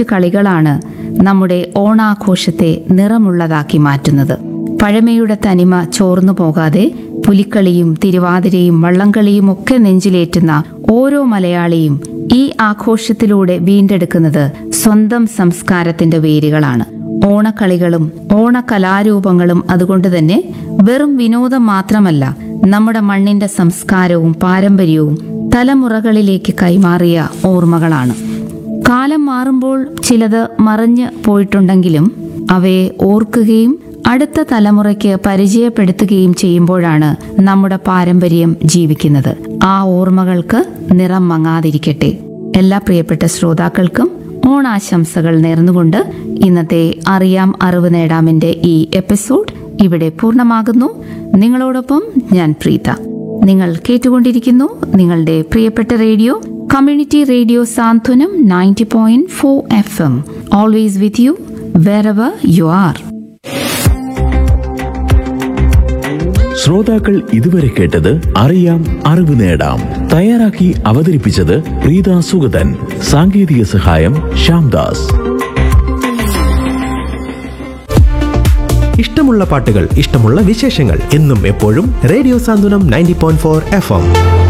കൊച്ചു കളികളാണ് നമ്മുടെ ഓണാഘോഷത്തെ നിറമുള്ളതാക്കി മാറ്റുന്നത് പഴമയുടെ തനിമ ചോർന്നു പോകാതെ പുലിക്കളിയും തിരുവാതിരയും വള്ളംകളിയും ഒക്കെ നെഞ്ചിലേറ്റുന്ന ഓരോ മലയാളിയും ഈ ആഘോഷത്തിലൂടെ വീണ്ടെടുക്കുന്നത് സ്വന്തം സംസ്കാരത്തിന്റെ വേരുകളാണ് ഓണക്കളികളും ഓണകലാരൂപങ്ങളും അതുകൊണ്ട് തന്നെ വെറും വിനോദം മാത്രമല്ല നമ്മുടെ മണ്ണിന്റെ സംസ്കാരവും പാരമ്പര്യവും തലമുറകളിലേക്ക് കൈമാറിയ ഓർമ്മകളാണ് കാലം മാറുമ്പോൾ ചിലത് മറഞ്ഞു പോയിട്ടുണ്ടെങ്കിലും അവയെ ഓർക്കുകയും അടുത്ത തലമുറയ്ക്ക് പരിചയപ്പെടുത്തുകയും ചെയ്യുമ്പോഴാണ് നമ്മുടെ പാരമ്പര്യം ജീവിക്കുന്നത് ആ ഓർമ്മകൾക്ക് നിറം മങ്ങാതിരിക്കട്ടെ എല്ലാ പ്രിയപ്പെട്ട ശ്രോതാക്കൾക്കും ഓണാശംസകൾ നേർന്നുകൊണ്ട് ഇന്നത്തെ അറിയാം അറിവ് നേടാമിന്റെ ഈ എപ്പിസോഡ് ഇവിടെ പൂർണ്ണമാകുന്നു നിങ്ങളോടൊപ്പം ഞാൻ പ്രീത നിങ്ങൾ കേട്ടുകൊണ്ടിരിക്കുന്നു നിങ്ങളുടെ പ്രിയപ്പെട്ട radio community radio Santhwanam ninety point four F M always with you wherever you are ശ്രോതാക്കൾ ഇതുവരെ കേട്ടത് അറിയാം അറിവ് നേടാം തയ്യാറാക്കി അവതരിപ്പിച്ചത് പ്രീത സുഗതൻ സാങ്കേതിക സഹായം ശ്യാംദാസ് ഇഷ്ടമുള്ള പാട്ടുകൾ ഇഷ്ടമുള്ള വിശേഷങ്ങൾ എന്നും എപ്പോഴും radio Santhwanam ninety point four F M